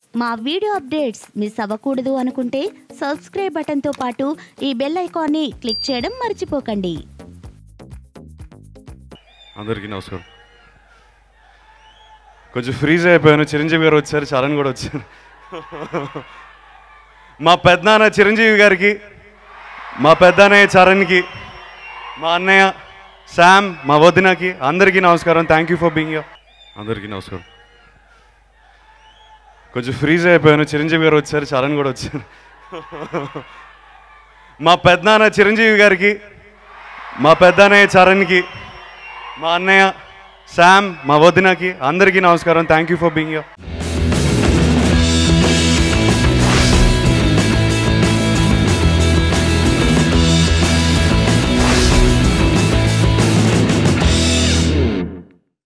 మా video updates miss అవ్వకూడదు అనుకుంటే సబ్స్క్రైబ్ బటన్తో పాటు ఈ బెల్ ఐకాన్ని క్లిక్ చేయడం మర్చిపోకండి అందరికీ నమస్కారం కొంచెం ఫ్రీజ్ అయిపోయాను చిరంజీవి గారు వచ్చారు చరణ్ కూడా వచ్చారు మా పెద్దనాన్న చిరంజీవి గారికి మా పెద్దన్నయ్య చరణ్కి మా అన్నయ్య శామ్ మా వదినకి అందరికీ నమస్కారం థ్యాంక్ యూ ఫర్ బీయింగ్ అందరికీ నమస్కారం కొంచెం ఫ్రీజ్ అయిపోయాను చిరంజీవి గారు వచ్చారు చరణ్ కూడా వచ్చారు మా పెద్దనాన్న చిరంజీవి గారికి మా పెద్దన్నయ్య చరణ్కి మా అన్నయ్య శామ్ మా వదినకి అందరికీ నమస్కారం థ్యాంక్ యూ ఫర్ బీయింగ్